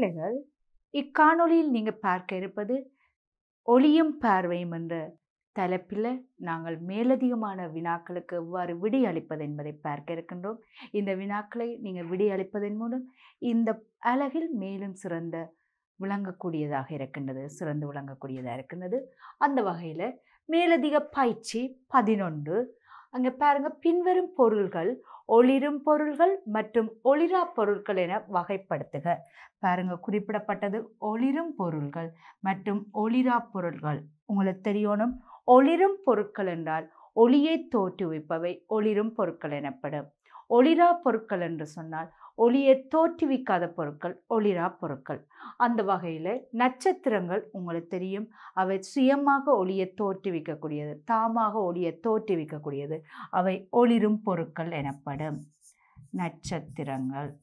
பிள்ளைகள் இக்காணொளியில் நீங்கள் பார்க்க இருப்பது ஒளியும் பார்வையும் என்ற தலைப்பில் நாங்கள் மேலதிகமான வினாக்களுக்கு எவ்வாறு விடையளிப்பது என்பதை பார்க்க இருக்கின்றோம் இந்த வினாக்களை நீங்கள் விடையளிப்பதன் மூலம் இந்த அழகில் மேலும் சிறந்த விளங்கக்கூடியதாக இருக்கின்றது சிறந்து விளங்கக்கூடியதாக இருக்கின்றது அந்த வகையில் மேலதிக பயிற்சி பதினொன்று அங்கே பாருங்க பின்வரும் பொருள்கள் ஒளிரும் பொருள்கள் மற்றும் ஒளிரா பொருட்கள் என வகைப்படுத்துக பாருங்க குறிப்பிடப்பட்டது ஒளிரும் பொருள்கள் மற்றும் ஒளிரா பொருட்கள் உங்களுக்கு தெரியணும் ஒளிரும் பொருட்கள் என்றால் ஒளியை தோற்றுவிப்பவை ஒளிரும் பொருட்கள் எனப்படும் ஒளிரா பொருட்கள் என்று சொன்னால் ஒளியை தோற்றுவிக்காத பொருட்கள் ஒளிரா பொருட்கள் அந்த வகையில் நட்சத்திரங்கள் உங்களுக்கு தெரியும் அவை சுயமாக ஒளியை தோற்றுவிக்கக்கூடியது தாமாக ஒளியை தோற்றுவிக்கக்கூடியது அவை ஒளிரும் பொருட்கள் எனப்படும் நட்சத்திரங்கள்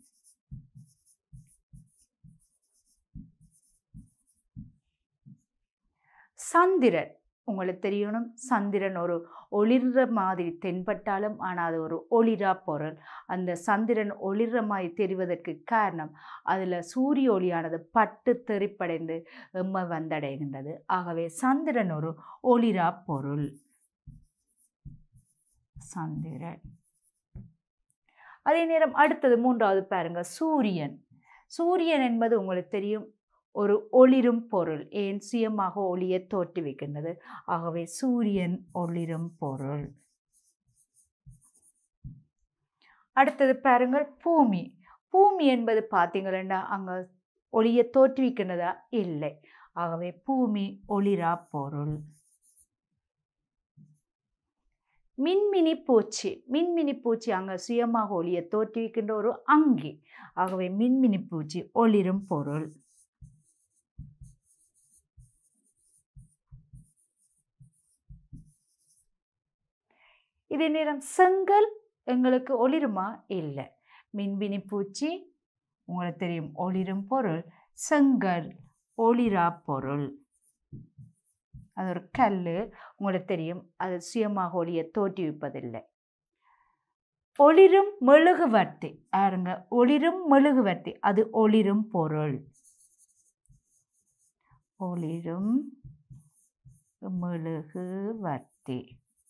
சந்திரன் உங்களுக்கு தெரியணும் சந்திரன் ஒரு ஒளிர்ற மாதிரி தென்பட்டாலும் ஆனால் அது ஒரு ஒளிரா பொருள் அந்த சந்திரன் ஒளிர்ற மாதிரி தெரிவதற்கு காரணம் அதில் சூரிய ஒளியானது பட்டு தெறிப்படைந்து எம்ம வந்தடைகின்றது ஆகவே சந்திரன் ஒரு ஒளிரா பொருள் சந்திரன் அதே நேரம் அடுத்தது மூன்றாவது பாருங்க சூரியன் சூரியன் என்பது உங்களுக்கு தெரியும் ஒரு ஒளிரும் பொருள் ஏன் சுயமாக ஒளியை தோற்றுவிக்கின்றது ஆகவே சூரியன் ஒளிரும் பொருள் அடுத்தது பாருங்கள் பூமி பூமி என்பது பார்த்தீங்கன்னா அங்கே ஒளியை தோற்றுவிக்கின்றதா இல்லை ஆகவே பூமி ஒளிரா பொருள் மின்மினி பூச்சி மின்மினி பூச்சி அங்கே சுயமாக ஒளியை தோற்றுவிக்கின்ற ஒரு அங்கி ஆகவே மின்மினி பூச்சி ஒளிரும் பொருள் இதே நேரம் செங்கல் எங்களுக்கு ஒளிருமா இல்லை மின்பினி பூச்சி உங்களுக்கு தெரியும் ஒளிரும் பொருள் செங்கல் ஒளிரா பொருள் அது ஒரு கல் உங்களுக்கு தெரியும் அது சுயமாக ஒளியை தோற்றுவிப்பதில்லை ஒளிரும் மெழுகுவர்த்தி பாருங்க ஒளிரும் மெழுகுவர்த்தி அது ஒளிரும் பொருள் ஒளிரும் மெழுகுவர்த்தி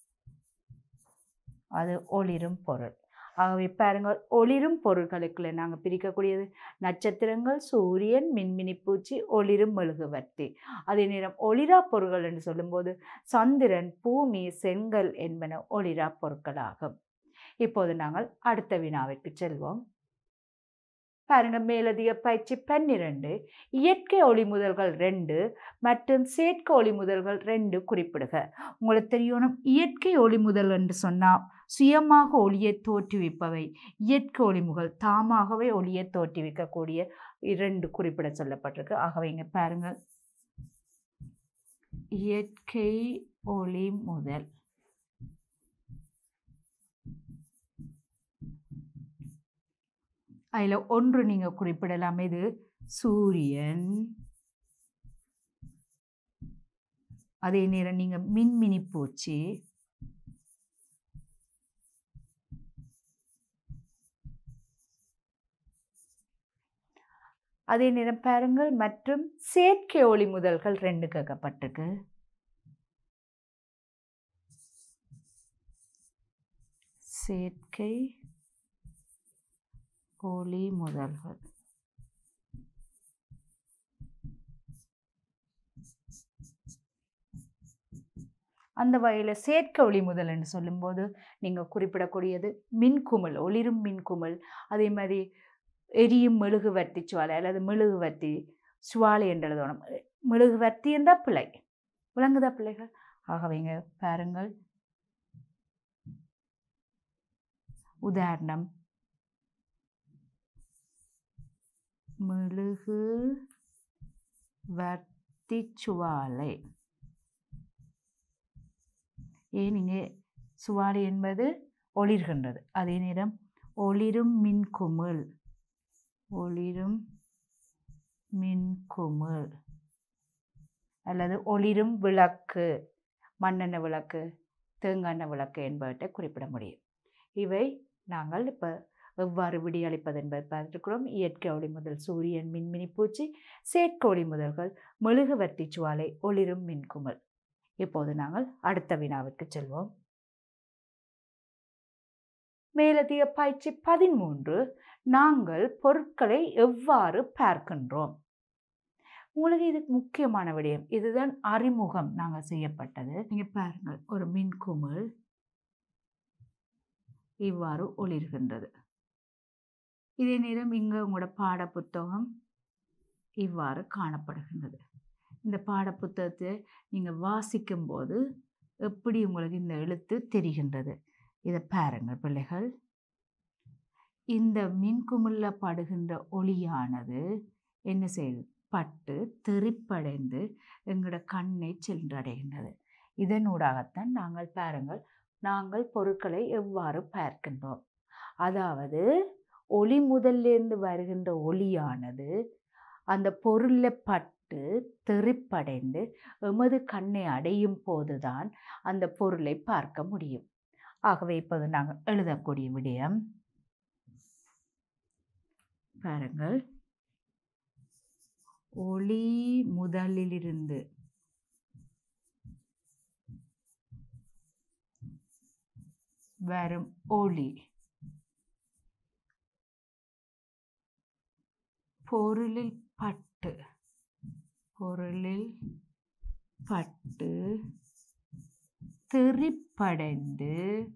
அது ஒளிரும் பொருள் ஆகவே பாருங்கள் ஒளிரும் பொருட்களுக்குள்ள நாங்கள் பிரிக்கக்கூடியது நட்சத்திரங்கள் சூரியன் மின்மினி பூச்சி ஒளிரும் மெழுகுவர்த்தி அதே நேரம் ஒளிரா பொருட்கள் என்று சொல்லும்போது சந்திரன் பூமி செங்கல் என்பன ஒளிரா பொருட்களாகும் இப்போது நாங்கள் அடுத்த வினாவிற்கு செல்வோம் பாருங்க மேலதிக பயிற்சி பன்னிரண்டு இயற்கை ஒளிமுதல்கள் ரெண்டு மற்றும் செயற்கை ஒளிமுதல்கள் ரெண்டு குறிப்பிடுக உங்களுக்கு தெரியணும் இயற்கை ஒளிமுதல் என்று சொன்னால் சுயமாக ஒளியை தோற்றுவிப்பவை இயற்கை ஒளிமுகல் தாமாகவே ஒளியை தோற்றுவிக்கக்கூடிய இரண்டு குறிப்பிட சொல்லப்பட்டிருக்கு ஆகவே இங்கே பாருங்கள் இயற்கை ஒளி முதல் அதில் ஒன்று நீங்கள் குறிப்பிடலாம் இது சூரியன் அதே நேரம் நீங்கள் மின்மினி பூச்சி அதே நேரம் பாருங்கள் மற்றும் செயற்கை ஒளி முதல்கள் ரெண்டு கேட்கப்பட்டிருக்கு செயற்கை ஒளி முதல்கள் அந்த வகையில் செயற்கை ஒளி முதல் என்று சொல்லும்போது நீங்கள் குறிப்பிடக்கூடியது மின்குமிழ் ஒளிரும் மின்குமிழ் அதே மாதிரி எரியும் மெழுகுவர்த்தி சுவாலை அல்லது மெழுகுவர்த்தி சுவாலை என்று எழுதணும் மெழுகுவர்த்தி என்றால் பிள்ளை விளங்குதா பிள்ளைகள் ஆகவேங்க பாருங்கள் உதாரணம் மெழுகு வர்த்தி சுவாலை ஏன் இங்கே சுவாலை என்பது ஒளிர்கின்றது அதே நேரம் ஒளிரும் மின்குமிழ் ஒளிரும் மின்குமிழ் அல்லது ஒளிரும் விளக்கு மண்ணெண்ணெய் விளக்கு தேங்காய் விளக்கு என்பவற்றை குறிப்பிட முடியும் இவை நாங்கள் இப்போ எவ்வாறு விடியளிப்பது என்பதை பார்த்துக்கிறோம் இயற்கை ஒளி முதல் சூரியன் மின்மினி பூச்சி செயற்கை ஒளி முதல்கள் மெழுகுவர்த்தி சுவாலை ஒளிரும் மின்குமல் இப்போது நாங்கள் அடுத்த வினாவிற்கு செல்வோம் மேலதிக பயிற்சி பதிமூன்று நாங்கள் பொருட்களை எவ்வாறு பார்க்கின்றோம் உங்களுக்கு இது முக்கியமான விடயம் இதுதான் அறிமுகம் நாங்கள் செய்யப்பட்டது நீங்க பாருங்கள் ஒரு மின்குமிழ் இவ்வாறு ஒளிர்கின்றது இதே நேரம் இங்கே உங்களோட பாட புத்தகம் இவ்வாறு காணப்படுகின்றது இந்த பாட புத்தகத்தை நீங்கள் வாசிக்கும் போது எப்படி உங்களுக்கு இந்த எழுத்து தெரிகின்றது இதை பாருங்கள் பிள்ளைகள் இந்த மின்குமிழில் படுகின்ற ஒளியானது என்ன செய்யுது பட்டு தெறிப்படைந்து எங்களோட கண்ணை சென்றடைகின்றது இதனூடாகத்தான் நாங்கள் பாருங்கள் நாங்கள் பொருட்களை எவ்வாறு பார்க்கின்றோம் அதாவது ஒளி முதல்லேருந்து வருகின்ற ஒளியானது அந்த பொருளில் பட்டு தெறிப்படைந்து எமது கண்ணை அடையும் போதுதான் அந்த பொருளை பார்க்க முடியும் ஆகவே இப்போது நாங்கள் எழுதக்கூடிய விடயம் பாருங்கள் ஒளி முதலிலிருந்து வரும் ஒளி பொருளில் பட்டு பொருளில் பட்டு தெறிப்படைந்து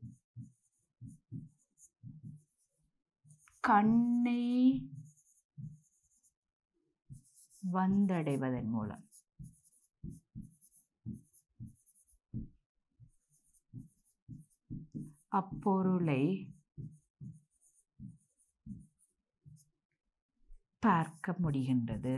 கண்ணை வந்தடைவதன் மூலம் அப்பொருளை பார்க்க முடிகின்றது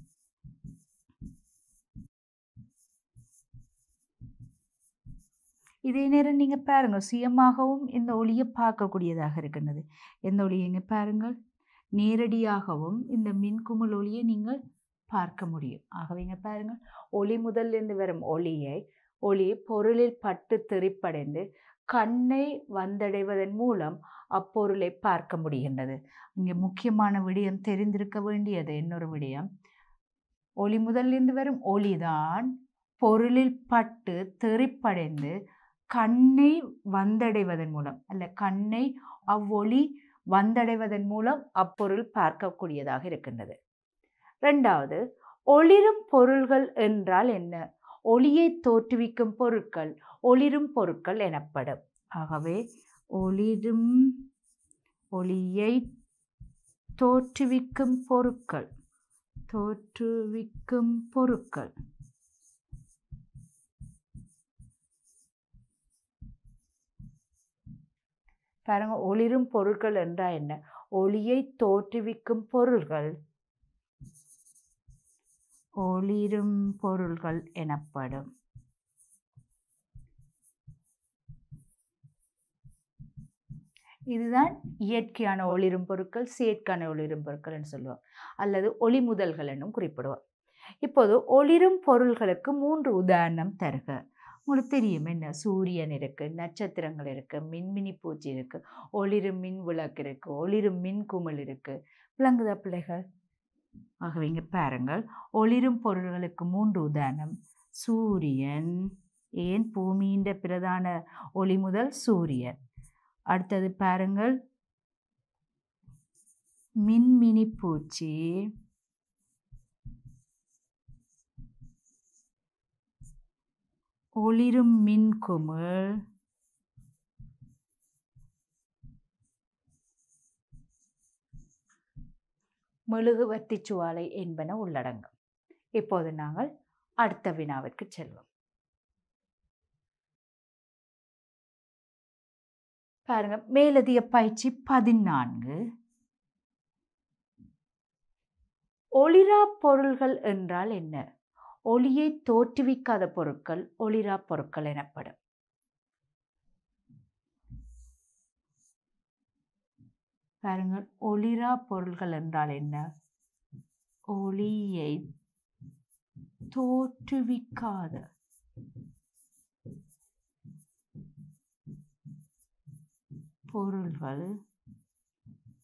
இதே நேரம் நீங்கள் பாருங்கள் சுயமாகவும் இந்த ஒளியை பார்க்கக்கூடியதாக இருக்கின்றது எந்த ஒளியை இங்கே பாருங்கள் நேரடியாகவும் இந்த மின்குமிழ் ஒளியை நீங்கள் பார்க்க முடியும் ஆகவே இங்கே பாருங்கள் ஒளி முதல்லிருந்து வரும் ஒளியை ஒளி பொருளில் பட்டு தெறிப்படைந்து கண்ணை வந்தடைவதன் மூலம் அப்பொருளை பார்க்க முடிகின்றது இங்கே முக்கியமான விடயம் தெரிந்திருக்க வேண்டியது இன்னொரு விடயம் ஒளி முதலிருந்து வரும் ஒளிதான் பொருளில் பட்டு தெறிப்படைந்து கண்ணை வந்தடைவதன் மூலம் அல்ல கண்ணை அவ்வொளி வந்தடைவதன் மூலம் அப்பொருள் பார்க்கக்கூடியதாக இருக்கின்றது ரெண்டாவது ஒளிரும் பொருள்கள் என்றால் என்ன ஒளியை தோற்றுவிக்கும் பொருட்கள் ஒளிரும் பொருட்கள் எனப்படும் ஆகவே ஒளிரும் ஒளியை தோற்றுவிக்கும் பொருட்கள் தோற்றுவிக்கும் பொருட்கள் பாருங்க ஒளிரும் பொருட்கள் என்றால் என்ன ஒளியை தோற்றுவிக்கும் பொருள்கள் ஒளிரும் பொருள்கள் எனப்படும் இதுதான் இயற்கையான ஒளிரும் பொருட்கள் செயற்கையான ஒளிரும் பொருட்கள்னு சொல்லுவோம் அல்லது ஒளி முதல்கள் என்னும் குறிப்பிடுவோம் இப்போது ஒளிரும் பொருள்களுக்கு மூன்று உதாரணம் தருக உங்களுக்கு தெரியும் என்ன சூரியன் இருக்குது நட்சத்திரங்கள் இருக்குது மின்மினி பூச்சி இருக்குது ஒளிரும் மின் விளக்கு இருக்குது ஒளிரும் மின் குமிழ் இருக்குது விளங்குதா பிள்ளைகள் ஆகவே இங்கே பாருங்கள் ஒளிரும் பொருள்களுக்கு மூன்று உதாரணம் சூரியன் ஏன் பூமியின் பிரதான ஒளி முதல் சூரியன் அடுத்தது பாருங்கள் மின்மினி பூச்சி ஒளிரும் மின்குமிழ் மெழுகுவர்த்தி சுவாலை என்பன உள்ளடங்கும் இப்போது நாங்கள் அடுத்த வினாவிற்கு செல்வோம் பாருங்க மேலதிக பயிற்சி பதினான்கு ஒளிரா பொருள்கள் என்றால் என்ன ஒளியை தோற்றுவிக்காத பொருட்கள் ஒளிரா பொருட்கள் எனப்படும் பாருங்கள் ஒளிரா பொருள்கள் என்றால் என்ன ஒளியை தோற்றுவிக்காத பொருள்கள்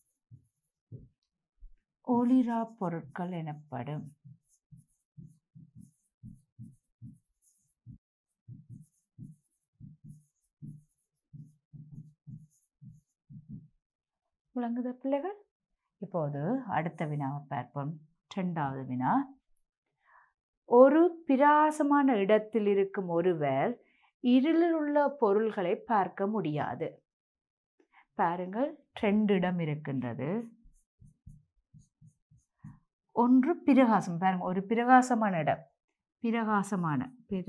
ஒளிரா பொருட்கள் எனப்படும் விளங்குத பிள்ளைகள் இப்போது அடுத்த வினாவை பார்ப்போம் இரண்டாவது வினா ஒரு பிரகாசமான இடத்தில் இருக்கும் ஒருவர் இருளில் உள்ள பொருள்களை பார்க்க முடியாது பாருங்கள் ரெண்டு இடம் இருக்கின்றது ஒன்று பிரகாசம் பாருங்க ஒரு பிரகாசமான இடம் பிரகாசமான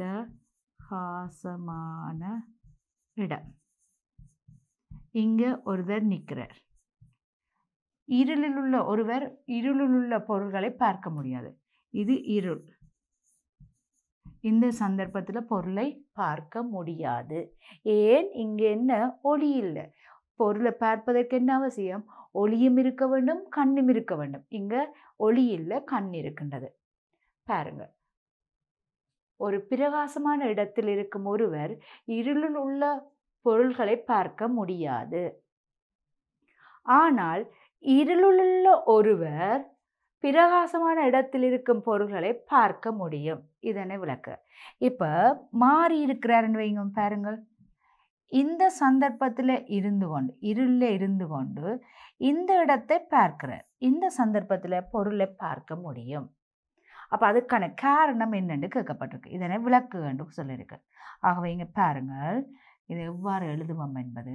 பிரகாசமான இடம் இங்க ஒருவர் நிற்கிறார் இருளில் உள்ள ஒருவர் இருளில் உள்ள பொருள்களை பார்க்க முடியாது இது இருள் இந்த சந்தர்ப்பத்தில் பொருளை பார்க்க முடியாது ஏன் இங்கே என்ன ஒளி இல்லை பொருளை பார்ப்பதற்கு என்ன அவசியம் ஒளியும் இருக்க வேண்டும் கண்ணும் இருக்க வேண்டும் இங்க ஒளி இல்லை கண் இருக்கின்றது பாருங்க ஒரு பிரகாசமான இடத்தில் இருக்கும் ஒருவர் இருளில் உள்ள பொருள்களை பார்க்க முடியாது ஆனால் இருளுள்ள ஒருவர் பிரகாசமான இடத்தில் இருக்கும் பொருள்களை பார்க்க முடியும் இதனை விளக்க இப்ப மாறி இருக்கிறாருன்னு வைங்க பாருங்கள் இந்த சந்தர்ப்பத்தில் இருந்து கொண்டு இருளில் இருந்து கொண்டு இந்த இடத்தை பார்க்கிறார் இந்த சந்தர்ப்பத்தில் பொருளை பார்க்க முடியும் அப்போ அதுக்கான காரணம் என்னன்னு கேட்கப்பட்டிருக்கு இதனை விளக்கு வேண்டும் சொல்லியிருக்கு ஆகவே இங்கே பாருங்கள் இதை எவ்வாறு எழுதுவோம் என்பது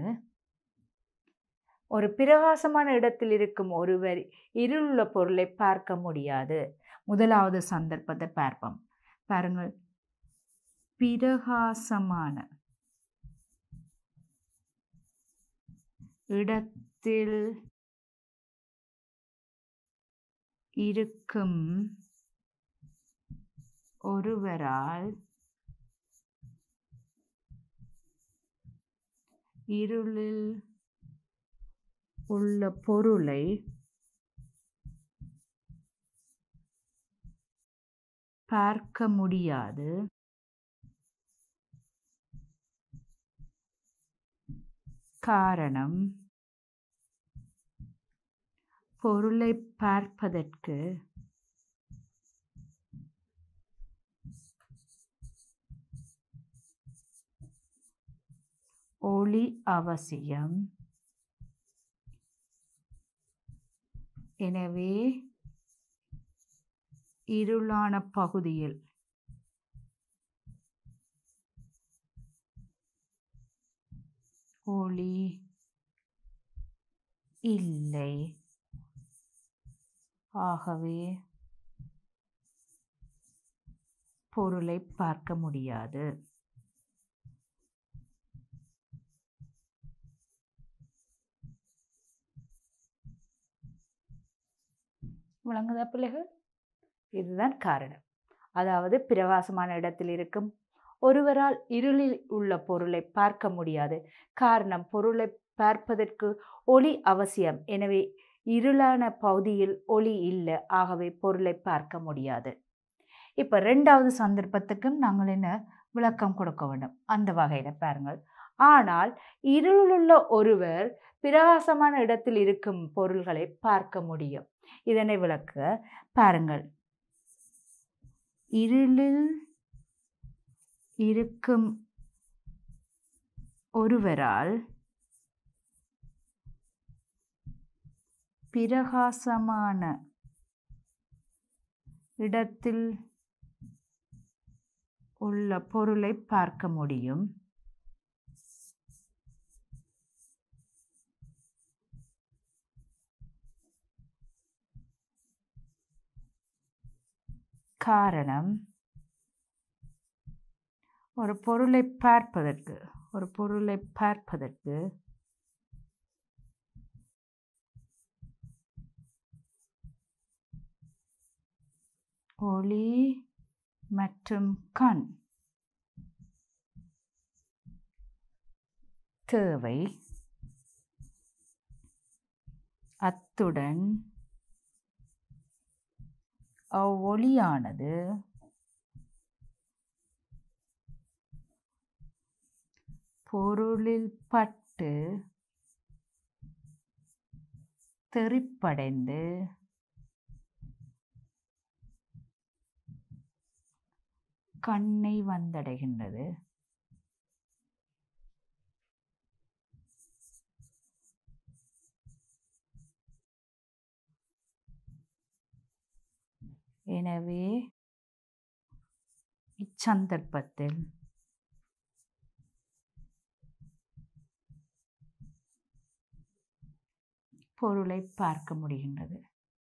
ஒரு பிரகாசமான இடத்தில் இருக்கும் ஒருவர் இருளுள்ள பொருளை பார்க்க முடியாது முதலாவது சந்தர்ப்பத்தை பார்ப்போம் பாருங்கள் பிரகாசமான இடத்தில் இருக்கும் ஒருவரால் இருளில் உள்ள பொருளை பார்க்க முடியாது காரணம் பொருளை பார்ப்பதற்கு ஒளி அவசியம் எனவே இருளான பகுதியில் ஒளி இல்லை ஆகவே பொருளை பார்க்க முடியாது விளங்குதா பிள்ளைகள் இதுதான் காரணம் அதாவது பிரகாசமான இடத்தில் இருக்கும் ஒருவரால் இருளில் உள்ள பொருளை பார்க்க முடியாது காரணம் பொருளை பார்ப்பதற்கு ஒளி அவசியம் எனவே இருளான பகுதியில் ஒளி இல்லை ஆகவே பொருளை பார்க்க முடியாது இப்போ ரெண்டாவது சந்தர்ப்பத்துக்கும் நாங்கள் என்ன விளக்கம் கொடுக்க வேண்டும் அந்த வகையில் பாருங்கள் ஆனால் இருளுள்ள ஒருவர் பிரகாசமான இடத்தில் இருக்கும் பொருள்களை பார்க்க முடியும் இதனை விளக்க பாருங்கள் இருளில் இருக்கும் ஒருவரால் பிரகாசமான இடத்தில் உள்ள பொருளை பார்க்க முடியும் காரணம் ஒரு பொருளை பார்ப்பதற்கு ஒரு பொருளை பார்ப்பதற்கு ஒளி மற்றும் கண் தேவை அத்துடன் அவ்வொளியானது பொருளில் பட்டு தெறிப்படைந்து கண்ணை வந்தடைகின்றது எனவே இச்சந்தர்ப்பத்தில் பொருளை பார்க்க முடிகின்றது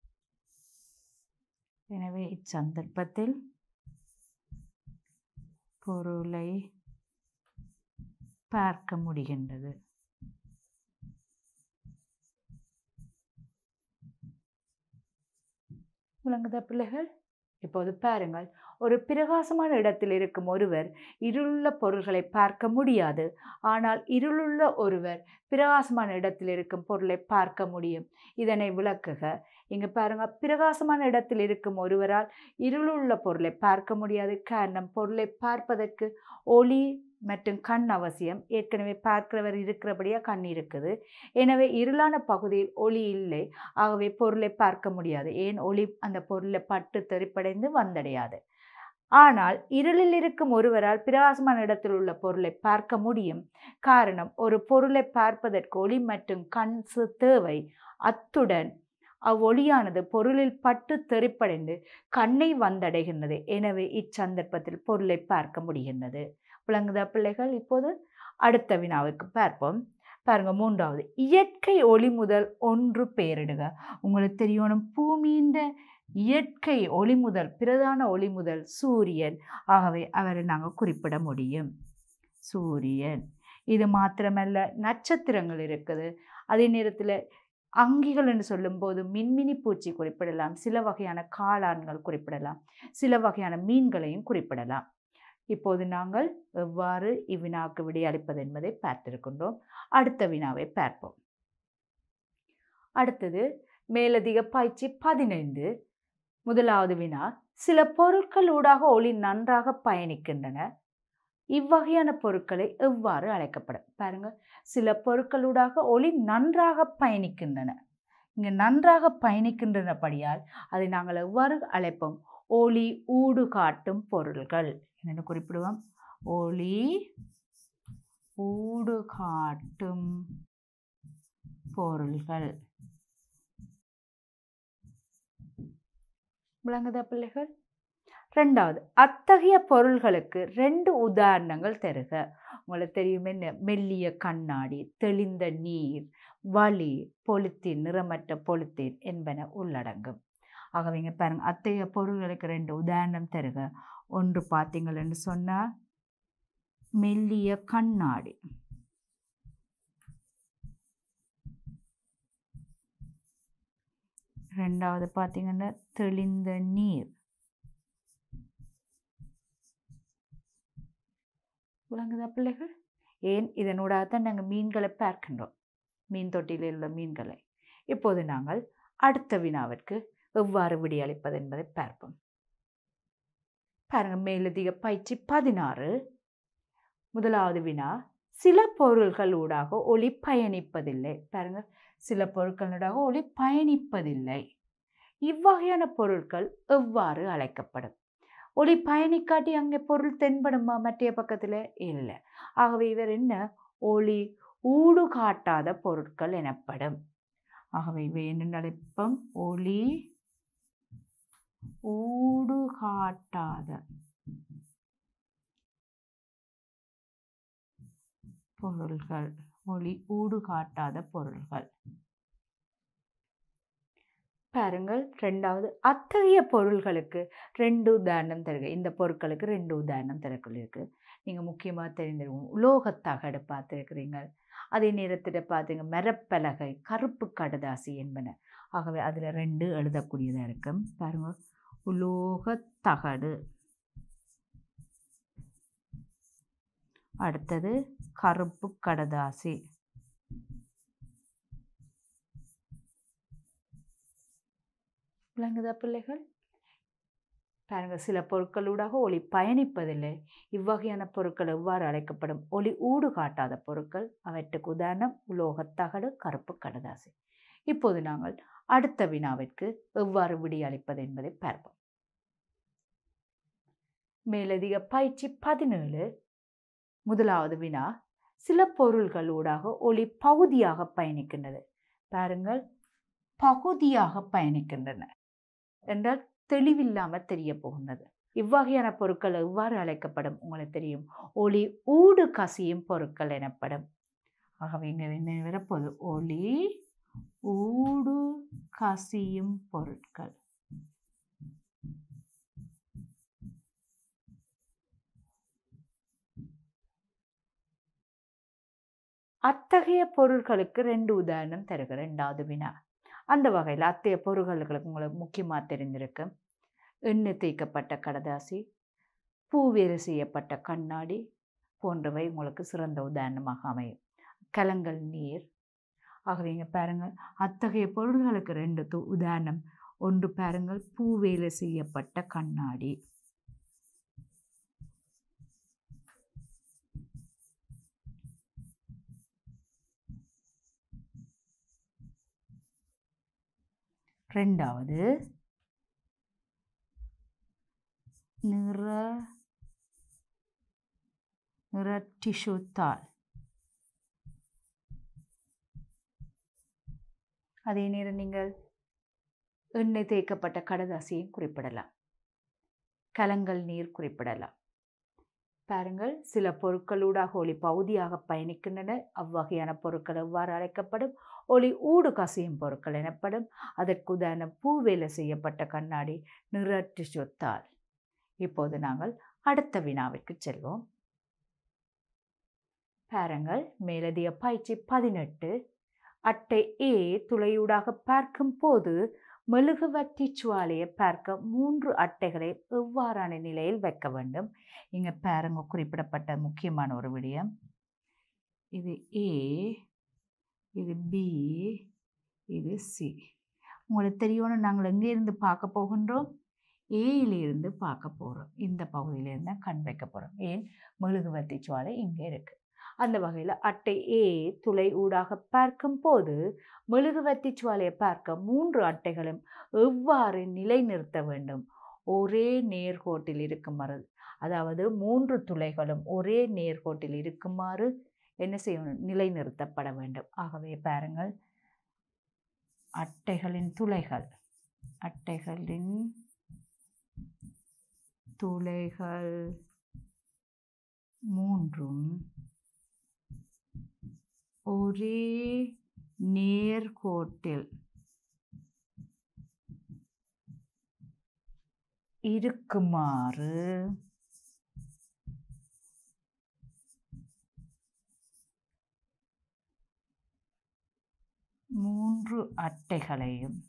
எனவே இச்சந்தர்ப்பத்தில் பொருளை பார்க்க முடிகின்றது விளங்குதா பிள்ளைகள் இப்போது பாருங்கள் ஒரு பிரகாசமான இடத்தில் இருக்கும் ஒருவர் இருளுள்ள பொருள்களை பார்க்க முடியாது ஆனால் இருளுள்ள ஒருவர் பிரகாசமான இடத்தில் இருக்கும் பொருளை பார்க்க முடியும் இதனை விளக்குக இங்க பாருங்க பிரகாசமான இடத்தில் இருக்கும் ஒருவரால் இருளுள்ள பொருளை பார்க்க முடியாது காரணம் பொருளை பார்ப்பதற்கு ஒளி மற்றும் கண் அவசியம் ஏற்கனவே பார்க்கிறவர் இருக்கிறபடியா கண் இருக்குது எனவே இருளான பகுதியில் ஒளி இல்லை ஆகவே பொருளை பார்க்க முடியாது ஏன் ஒளி அந்த பொருளை பட்டு தெறிப்படைந்து வந்தடையாது ஆனால் இருளில் இருக்கும் ஒருவரால் பிரகாசமான இடத்தில் உள்ள பொருளை பார்க்க முடியும் காரணம் ஒரு பொருளை பார்ப்பதற்கு ஒளி மற்றும் கண் சு- தேவை அத்துடன் அவ்வொளியானது பொருளில் பட்டு தெறிப்படைந்து கண்ணை வந்தடைகின்றது எனவே இச்சந்தர்ப்பத்தில் பொருளை பார்க்க முடிகின்றது விளங்குதா பிள்ளைகள் இப்போது அடுத்த வினாவுக்கு பார்ப்போம் பாருங்க மூன்றாவது இயற்கை ஒளி முதல் ஒன்று பெயரிடுக உங்களுக்கு தெரியணும் பூமியின் இயற்கை ஒளி முதல் பிரதான ஒளி முதல் சூரியன் ஆகவே அவரை நாங்கள் குறிப்பிட முடியும் சூரியன் இது மாத்திரமல்ல நட்சத்திரங்கள் இருக்குது அதே நேரத்தில் அங்கிகள் என்று சொல்லும்போது மின்மினி பூச்சி குறிப்பிடலாம் சில வகையான காளான்கள் குறிப்பிடலாம் சில வகையான மீன்களையும் குறிப்பிடலாம் இப்போது நாங்கள் எவ்வாறு இவ்வினாவுக்கு விடையளிப்பது என்பதை பார்த்திருக்கின்றோம் அடுத்த வினாவை பார்ப்போம் அடுத்தது மேலதிக பயிற்சி பதினைந்து முதலாவது வினா சில பொருட்கள் ஊடாக ஒளி நன்றாக பயணிக்கின்றன இவ்வகையான பொருட்களை எவ்வாறு அழைக்கப்படும் பாருங்க சில பொருட்களூடாக ஒளி நன்றாக பயணிக்கின்றன இங்கே நன்றாக பயணிக்கின்றனபடியால் அதை நாங்கள் எவ்வாறு அழைப்போம் ஒளி ஊடு காட்டும் பொருள்கள் என்னென்னு குறிப்பிடுவோம் ஒளி ஊடு காட்டும் பொருள்கள் விளங்குதா பிள்ளைகள் ரெண்டாவது அத்தகைய பொருள்களுக்கு ரெண்டு உதாரணங்கள் தருக உங்களுக்கு தெரியும் என்ன மெல்லிய கண்ணாடி தெளிந்த நீர் வலி பொலித்தீன் நிறமற்ற பொலித்தீன் என்பன உள்ளடங்கும் ஆகவே இங்க பாருங்க அத்தகைய பொருள்களுக்கு ரெண்டு உதாரணம் தருக ஒன்று பார்த்தீங்கன்னு சொன்னால் மெல்லிய கண்ணாடி ரெண்டாவது பார்த்தீங்கன்னா தெளிந்த நீர் விளங்குதா பிள்ளைகள் ஏன் இதனூடாக தான் நாங்கள் மீன்களை பார்க்கின்றோம் மீன் தொட்டியில் உள்ள மீன்களை இப்போது நாங்கள் அடுத்த வினாவிற்கு எவ்வாறு விடையளிப்பது என்பதை பார்ப்போம் பாருங்க மேலதிக பயிற்சி பதினாறு முதலாவது வினா சில பொருள்கள் ஊடாக ஒளி பயணிப்பதில்லை பாருங்க சில பொருட்களூடாக ஒளி பயணிப்பதில்லை இவ்வகையான பொருட்கள் எவ்வாறு அழைக்கப்படும் ஒளி பயணிக்காட்டி அங்கே பொருள் தென்படுமா மற்ற பக்கத்தில் இல்லை ஆகவே இவர் என்ன ஒளி ஊடு காட்டாத பொருட்கள் எனப்படும் ஆகவே இவை என்ன அழைப்போம் ஒளி ஊடு காட்டாத பொருள்கள் ஒளி ஊடு காட்டாத பொருள்கள் பாருங்கள் ரெண்டாவது அத்தகைய பொருள்களுக்கு ரெண்டு உதாரணம் தருக இந்த பொருட்களுக்கு ரெண்டு உதாரணம் தரக்குள் இருக்கு நீங்கள் முக்கியமாக தெரிந்திருக்கும் உலோகத்தகடு பார்த்துருக்கிறீங்க அதே நேரத்தில் பார்த்தீங்க மரப்பலகை கருப்பு கடதாசி என்பன ஆகவே அதில் ரெண்டு எழுதக்கூடியதாக இருக்கும் பாருங்க உலோகத்தகடு அடுத்தது கருப்பு கடதாசி விளங்குதா பிள்ளைகள் பாருங்க சில பொருட்களூடாக ஒளி பயணிப்பதில்லை இவ்வகையான பொருட்கள் எவ்வாறு அழைக்கப்படும் ஒளி ஊடு காட்டாத பொருட்கள் அவற்றுக்கு உதாரணம் உலோகத்தகடு கருப்பு கடதாசி இப்போது நாங்கள் அடுத்த வினாவிற்கு எவ்வாறு விடியளிப்பது என்பதை பார்ப்போம் மேலதிக பயிற்சி பதினேழு முதலாவது வினா சில பொருள்களூடாக ஒளி பகுதியாக பயணிக்கின்றது பாருங்கள் பகுதியாக பயணிக்கின்றன என்றால் தெளிவில்லாமல் தெரிய போகின்றது இவ்வகையான பொருட்கள் எவ்வாறு அழைக்கப்படும் உங்களுக்கு தெரியும் ஒளி ஊடு கசியும் பொருட்கள் எனப்படும் ஆகவே இங்கே என்ன வரப்போகுது ஒளி ஊடு கசியும் பொருட்கள் அத்தகைய பொருட்களுக்கு ரெண்டு உதாரணம் தருக ரெண்டாவது வினா அந்த வகையில் அத்தகைய பொருட்களுக்கு உங்களுக்கு முக்கியமாக தெரிஞ்சிருக்கு எண்ணெய் தேய்க்கப்பட்ட கடதாசி பூவேறு செய்யப்பட்ட கண்ணாடி போன்றவை உங்களுக்கு சிறந்த உதாரணமாக அமையும் கலங்கள் நீர் ஆகவே இங்கே பாருங்கள் அத்தகைய பொருள்களுக்கு ரெண்டு து உதாரணம் ஒன்று பாருங்கள் பூவேலை செய்யப்பட்ட கண்ணாடி ரெண்டாவது நிற நிற டிஷ்யூ தாள் அதே நேரம் நீங்கள் எண்ணெய் தேய்க்கப்பட்ட கடதாசியும் குறிப்பிடலாம் கலங்கள் நீர் குறிப்பிடலாம் பாருங்கள் சில பொருட்களூடாக ஒளி பகுதியாக பயணிக்கின்றன அவ்வகையான பொருட்கள் எவ்வாறு அழைக்கப்படும் ஒளி ஊடு கசியும் பொருட்கள் எனப்படும் அதற்கு உதாரணம் பூவேலை செய்யப்பட்ட கண்ணாடி நிறட்டு சொத்தால் இப்போது நாங்கள் அடுத்த வினாவிற்கு செல்வோம் பாருங்கள் மேலதிக பயிற்சி பதினெட்டு அட்டை ஏ துளையூடாக பார்க்கும் போது மெழுகுவர்த்தி சுவாலையை பார்க்க மூன்று அட்டைகளை எவ்வாறான நிலையில் வைக்க வேண்டும் இங்கே பாருங்க குறிப்பிடப்பட்ட முக்கியமான ஒரு விடயம் இது ஏ இது பி இது சி உங்களுக்கு தெரியணும் நாங்கள் எங்கே இருந்து பார்க்க போகின்றோம் ஏயிலிருந்து பார்க்க போகிறோம் இந்த பகுதியிலிருந்து தான் கண் வைக்க போகிறோம் ஏன் மெழுகுவர்த்தி சுவாலை இங்கே இருக்குது அந்த வகையில் அட்டை ஏ துளை ஊடாக பார்க்கும் போது மெழுகுவர்த்தி சுவாலையை பார்க்க மூன்று அட்டைகளும் எவ்வாறு நிலைநிறுத்த வேண்டும் ஒரே நேர்கோட்டில் இருக்குமாறு அதாவது மூன்று துளைகளும் ஒரே நேர்கோட்டில் இருக்குமாறு என்ன செய்யணும் நிலைநிறுத்தப்பட வேண்டும் ஆகவே பாருங்கள் அட்டைகளின் துளைகள் அட்டைகளின் துளைகள் மூன்றும் ஒரே நேர்கோட்டில் இருக்குமாறு மூன்று அட்டைகளையும்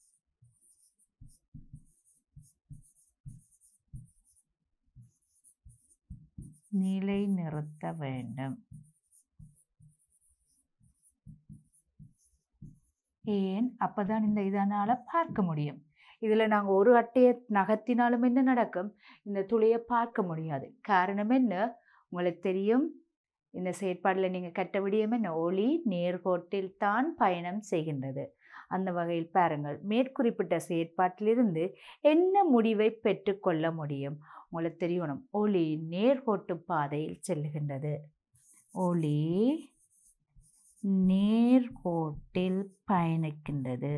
நிலைநிறுத்த வேண்டும் ஏன் அப்பதான் இந்த இதனால் பார்க்க முடியும் இதில் நாங்கள் ஒரு அட்டையை நகர்த்தினாலும் என்ன நடக்கும் இந்த துளையை பார்க்க முடியாது காரணம் என்ன உங்களுக்கு தெரியும் இந்த செயற்பாடில் நீங்கள் கட்ட விடியும் என்ன ஒளி நேர்கோட்டில் தான் பயணம் செய்கின்றது அந்த வகையில் பாருங்கள் மேற்குறிப்பிட்ட செயற்பாட்டிலிருந்து என்ன முடிவை பெற்றுக்கொள்ள முடியும் உங்களுக்கு தெரியணும் ஒளி நேர்கோட்டு பாதையில் செல்லுகின்றது ஒளி நேர்கோட்டில் பயணிக்கின்றது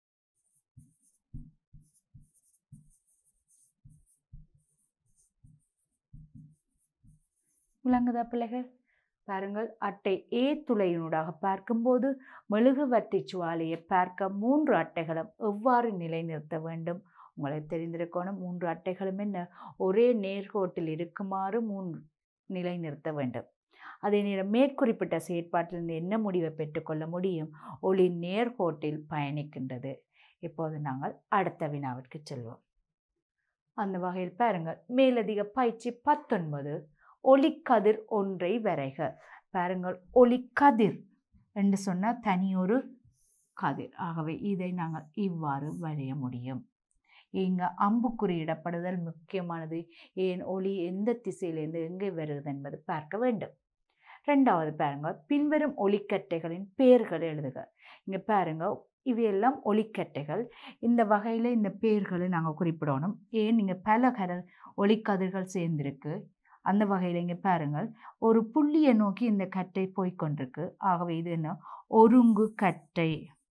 விளங்குதா பிள்ளைகள் பாருங்கள் அட்டை ஏ துளையினூடாக பார்க்கும்போது மெழுகுவர்த்தி சுவாலையை பார்க்க மூன்று அட்டைகளும் எவ்வாறு நிலைநிறுத்த வேண்டும் உங்களுக்கு தெரிந்திருக்கணும் மூன்று அட்டைகளும் என்ன ஒரே நேர்கோட்டில் இருக்குமாறு மூன்று நிலைநிறுத்த வேண்டும் அதே நேரம் மேற்குறிப்பிட்ட செயற்பாட்டிலிருந்து என்ன முடிவை பெற்றுக்கொள்ள முடியும் ஒளி நேர்கோட்டில் பயணிக்கின்றது இப்போது நாங்கள் அடுத்த வினாவிற்கு செல்வோம் அந்த வகையில் பாருங்கள் மேலதிக பயிற்சி பத்தொன்பது ஒளிக்கதிர் ஒன்றை வரைக பாருங்கள் ஒளிக்கதிர் என்று சொன்னால் தனியொரு கதிர் ஆகவே இதை நாங்கள் இவ்வாறு வரைய முடியும் இங்கே அம்புக்குறியிடப்படுதல் முக்கியமானது ஏன் ஒளி எந்த திசையிலிருந்து எங்கே வருகிறது என்பது பார்க்க வேண்டும் ரெண்டாவது பாருங்க பின்வரும் ஒளிக்கட்டைகளின் பெயர்கள் எழுதுக இங்கே பாருங்க இவையெல்லாம் ஒளிக்கட்டைகள் இந்த வகையில் இந்த பேர்களை நாங்கள் குறிப்பிடணும் ஏன் நீங்கள் பல கர ஒளிக்கதிர்கள் சேர்ந்திருக்கு அந்த வகையில் இங்கே பாருங்கள் ஒரு புள்ளியை நோக்கி இந்த கட்டை போய்க்கொண்டிருக்கு ஆகவே இது என்ன ஒருங்கு கட்டை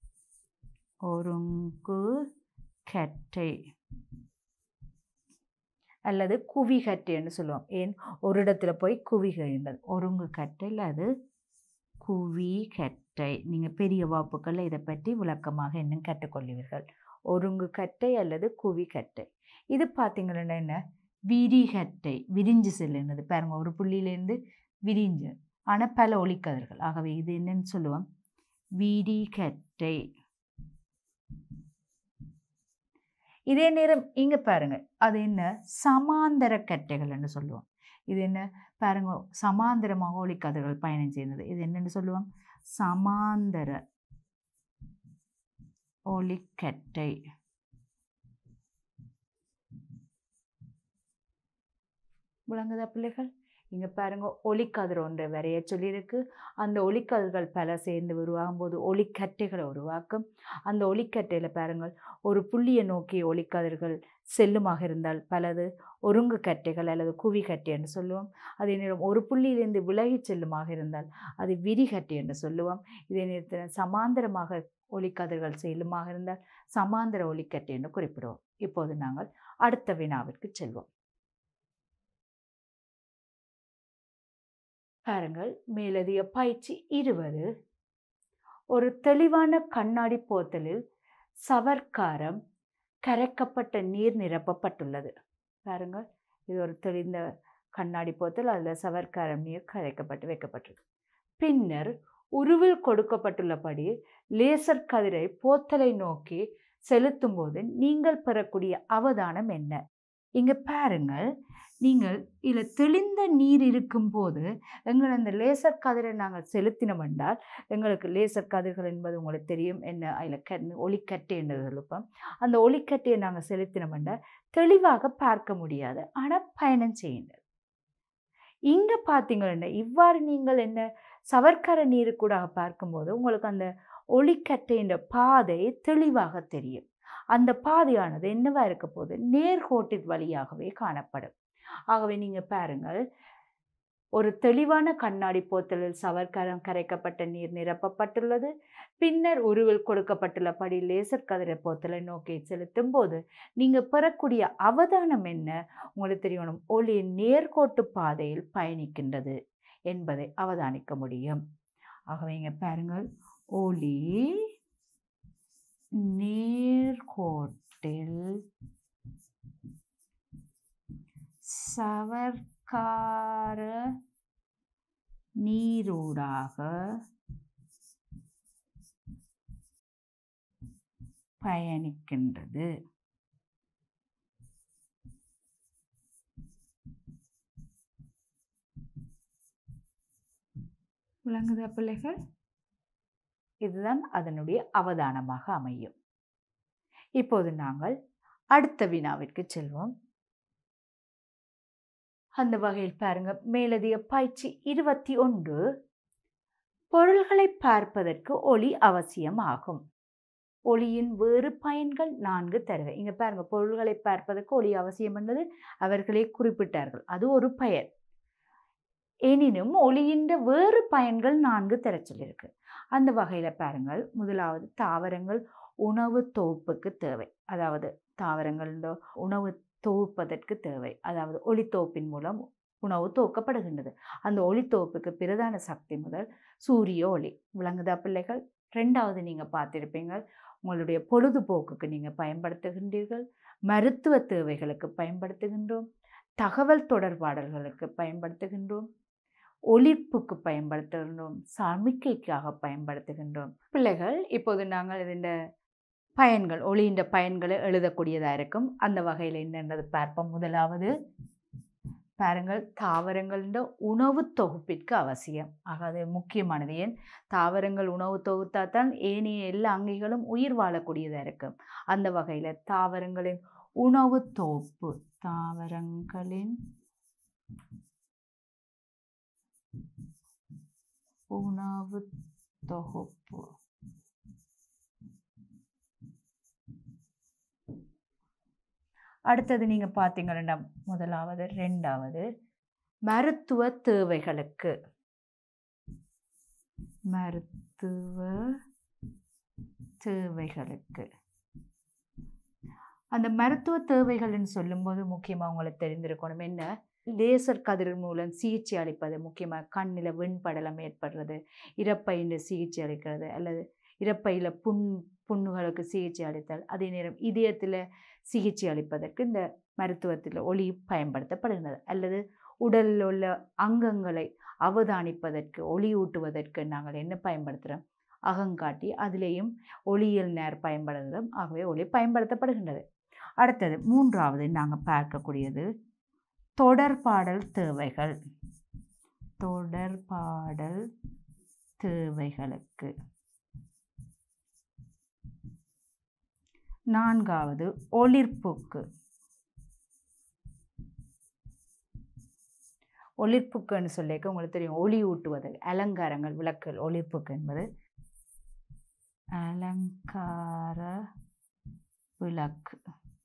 ஒருங்கு கட்டை அல்லது குவி கட்டைன்னு சொல்லுவோம் ஏன் ஒரு இடத்துல போய் குவிகின்றது ஒருங்கு கட்டை அது குவி கட்டை நீங்கள் பெரிய வாப்புக்களில் இதை பற்றி விளக்கமாக இன்னும் கற்றுக்கொள்வீர்கள் ஒருங்கு கட்டை அல்லது குவி கட்டை இது பார்த்தீங்கன்னா என்ன விரிகட்டை விரிஞ்சு செல்லுனது பாருங்க ஒரு புள்ளியிலேருந்து விரிஞ்சு ஆனால் பல ஒளிக்கதிர்கள் ஆகவே இது என்னன்னு சொல்லுவோம் விரிகட்டை இதே நேரம் இங்கே பாருங்க அது என்ன சமாந்தர கட்டைகள்னு சொல்லுவோம் இது என்ன பாருங்க சமாந்தரமாக ஒளிக்கதிர்கள் பயணம் செய்தது இது என்னன்னு சொல்லுவோம் சமாந்தர ஒளிக்கட்டை விளங்குதா பிள்ளைகள் இங்கே பாருங்க ஒளிக்கதிர் ஒன்றை வரைய சொல்லியிருக்கு அந்த ஒளிக்கதிர்கள் பல சேர்ந்து உருவாகும் போது ஒளிக்கட்டைகளை உருவாக்கும் அந்த ஒளிக்கட்டையில் பாருங்கள் ஒரு புள்ளியை நோக்கி ஒளிக்கதிர்கள் செல்லுமாக இருந்தால் பலது ஒருங்கு கட்டைகள் அல்லது குவி கட்டை என்று சொல்லுவோம் அதே நேரம் ஒரு புள்ளியிலிருந்து விலகி செல்லுமாக இருந்தால் அது விரிகட்டை என்று சொல்லுவோம் இதே நேரத்தில் சமாந்தரமாக ஒளிக்கதிர்கள் செல்லுமாக இருந்தால் சமாந்தர ஒளிக்கட்டை என்று குறிப்பிடுவோம் இப்போது நாங்கள் அடுத்த வினாவிற்கு செல்வோம் பாருங்கள் மேலதிக பயிற்சி இருபது ஒரு தெளிவான கண்ணாடி போத்தலில் சவர்க்காரம் கரைக்கப்பட்ட நீர் நிரப்பப்பட்டுள்ளது பாருங்கள் இது ஒரு தெளிந்த கண்ணாடி போத்தல் அதில் சவர்க்காரம் நீர் கரைக்கப்பட்டு வைக்கப்பட்டிருக்கு பின்னர் உருவில் கொடுக்கப்பட்டுள்ளபடி லேசர் கதிரை போத்தலை நோக்கி செலுத்தும் போது நீங்கள் பெறக்கூடிய அவதானம் என்ன இங்கே பாருங்கள் நீங்கள் இதில் தெளிந்த நீர் இருக்கும்போது எங்கள் அந்த லேசர் கதிரை நாங்கள் செலுத்தினோம் என்றால் எங்களுக்கு லேசர் கதிர்கள் என்பது உங்களுக்கு தெரியும் என்ன அதில் கண் ஒளிக்கட்டை என்று சொல்லுப்போம் அந்த ஒளிக்கட்டையை நாங்கள் செலுத்தினோம் என்றால் தெளிவாக பார்க்க முடியாது ஆனால் பயணம் செய்யுங்கள் இங்கே பார்த்தீங்கன்னா இவ்வாறு நீங்கள் என்ன சவர்க்கர நீருக்கூடாக பார்க்கும்போது உங்களுக்கு அந்த ஒளிக்கட்டையின் பாதை தெளிவாக தெரியும் அந்த பாதையானது என்னவா இருக்க போது நேர்கோட்டின் வழியாகவே காணப்படும் ஆகவே நீங்கள் பாருங்கள் ஒரு தெளிவான கண்ணாடி போத்தலில் சவர்க்கரம் கரைக்கப்பட்ட நீர் நிரப்பப்பட்டுள்ளது பின்னர் உருவில் கொடுக்கப்பட்டுள்ளபடி லேசர் கதிரை போத்தலை நோக்கி செலுத்தும் போது நீங்கள் பெறக்கூடிய அவதானம் என்ன உங்களுக்கு தெரியணும் ஒளி நேர்கோட்டு பாதையில் பயணிக்கின்றது என்பதை அவதானிக்க முடியும் ஆகவே இங்கே பாருங்கள் ஒளி நேர்கோட்டில் சவர்க்கார நீரூடாக பயணிக்கின்றது விளங்குதா பிள்ளைகள் இதுதான் அதனுடைய அவதானமாக அமையும் இப்போது நாங்கள் அடுத்த வினாவிற்கு செல்வோம் அந்த வகையில் பாருங்க மேலதிக பயிற்சி இருபத்தி ஒன்று பொருள்களை பார்ப்பதற்கு ஒளி அவசியம் ஆகும் ஒளியின் வேறு பயன்கள் நான்கு தருக இங்க பாருங்க பொருள்களை பார்ப்பதற்கு ஒளி அவசியம் என்பது அவர்களே குறிப்பிட்டார்கள் அது ஒரு பயன் எனினும் ஒளியின் வேறு பயன்கள் நான்கு தர சொல்லியிருக்கு அந்த வகையில் பாருங்கள் முதலாவது தாவரங்கள் உணவு தொகுப்புக்கு தேவை அதாவது தாவரங்கள் இந்த உணவு தொகுப்பதற்கு தேவை அதாவது ஒளித்தோப்பின் மூலம் உணவு துவக்கப்படுகின்றது அந்த ஒளித்தோப்புக்கு பிரதான சக்தி முதல் சூரிய ஒளி விளங்குதா பிள்ளைகள் ரெண்டாவது நீங்கள் பார்த்துருப்பீங்க உங்களுடைய பொழுதுபோக்குக்கு நீங்கள் பயன்படுத்துகின்றீர்கள் மருத்துவ தேவைகளுக்கு பயன்படுத்துகின்றோம் தகவல் தொடர்பாடல்களுக்கு பயன்படுத்துகின்றோம் ஒளிப்புக்கு பயன்படுத்துகின்றோம் சமிக்கைக்காக பயன்படுத்துகின்றோம் பிள்ளைகள் இப்போது நாங்கள் இந்த பயன்கள் ஒளியின் பயன்களை எழுதக்கூடியதாக இருக்கும் அந்த வகையில் என்னென்றது பார்ப்போம் முதலாவது பாருங்கள் தாவரங்களின் உணவு தொகுப்பிற்கு அவசியம் ஆக அது முக்கியமானது ஏன் தாவரங்கள் உணவு தொகுத்தா தான் ஏனைய எல்லா அங்கிகளும் உயிர் வாழக்கூடியதாக இருக்கும் அந்த வகையில் தாவரங்களின் உணவு தொகுப்பு தாவரங்களின் உணவு தொகுப்பு அடுத்தது நீங்கள் பார்த்தீங்கன்னா முதலாவது ரெண்டாவது மருத்துவ தேவைகளுக்கு மருத்துவ தேவைகளுக்கு அந்த மருத்துவ தேவைகள்னு சொல்லும்போது முக்கியமாக உங்களுக்கு தெரிந்திருக்கணும் என்ன லேசர் கதிர் மூலம் சிகிச்சை அளிப்பது முக்கியமாக கண்ணில் வெண்படலம் ஏற்படுறது இறப்பையில் சிகிச்சை அளிக்கிறது அல்லது இறப்பையில் புண் புண்ணுகளுக்கு சிகிச்சை அளித்தல் அதே நேரம் இதயத்தில் சிகிச்சை அளிப்பதற்கு இந்த மருத்துவத்தில் ஒளி பயன்படுத்தப்படுகிறது அல்லது உடலில் உள்ள அங்கங்களை அவதானிப்பதற்கு ஒளியூட்டுவதற்கு நாங்கள் என்ன பயன்படுத்துகிறோம் அகங்காட்டி அதிலேயும் ஒளியியல் நேர் பயன்படுகிறோம் ஆகவே ஒளி பயன்படுத்தப்படுகின்றது அடுத்தது மூன்றாவது நாங்கள் பார்க்கக்கூடியது தொடர்பாடல் தேவைகள் தொடர்பாடல் தேவைகளுக்கு நான்காவது ஒளிர்ப்புக்கு ஒளிர்ப்புக்குன்னு சொல்லிக்க உங்களுக்கு தெரியும் ஒளி ஊட்டுவது அலங்காரங்கள் விளக்குகள் ஒளிர்ப்புக்கு என்பது அலங்கார விளக்கு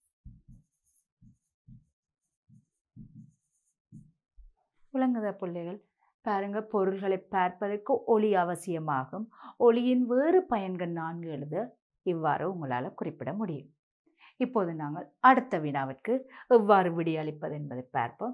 விளங்குத பிள்ளைகள் பாருங்க பொருள்களை பார்ப்பதற்கு ஒளி அவசியமாகும் ஒளியின் வேறு பயன்கள் நான்கு எழுத இவ்வாறு உங்களால் குறிப்பிட முடியும் இப்போது நாங்கள் அடுத்த வினாவிற்கு எவ்வாறு விடியளிப்பது என்பதை பார்ப்போம்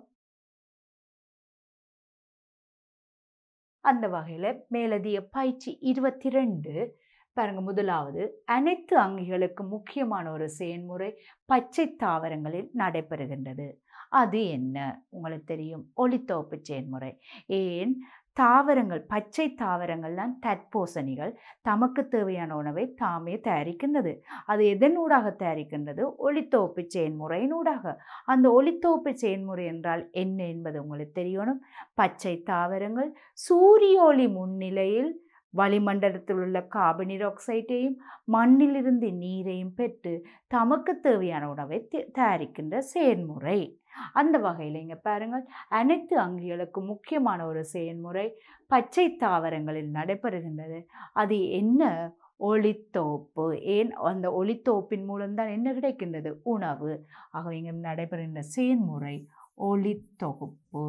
அந்த வகையில் மேலதிக பயிற்சி இருபத்தி ரெண்டு பாருங்க முதலாவது அனைத்து அங்கிகளுக்கு முக்கியமான ஒரு செயல்முறை பச்சை தாவரங்களில் நடைபெறுகின்றது அது என்ன உங்களுக்கு தெரியும் ஒளித்தோப்பு செயல்முறை ஏன் தாவரங்கள் பச்சை தாவரங்கள் தான் தற்போசணிகள் தமக்கு தேவையான உணவை தாமே தயாரிக்கின்றது அது எதனூடாக தயாரிக்கின்றது ஒளித்தோப்பு செயல்முறையினூடாக அந்த ஒளித்தோப்பு செயல்முறை என்றால் என்ன என்பது உங்களுக்கு தெரியணும் பச்சை தாவரங்கள் சூரிய ஒளி முன்னிலையில் வளிமண்டலத்தில் உள்ள கார்பன் ஆக்சைடையும் மண்ணிலிருந்து நீரையும் பெற்று தமக்கு தேவையான உணவை தயாரிக்கின்ற செயல்முறை அந்த வகையில் இங்கே பாருங்கள் அனைத்து அங்கிகளுக்கு முக்கியமான ஒரு செயல்முறை பச்சை தாவரங்களில் நடைபெறுகின்றது அது என்ன ஒளித்தோப்பு ஏன் அந்த ஒளித்தோப்பின் மூலம்தான் என்ன கிடைக்கின்றது உணவு ஆக இங்கே நடைபெறுகின்ற செயல்முறை ஒளித்தொகுப்பு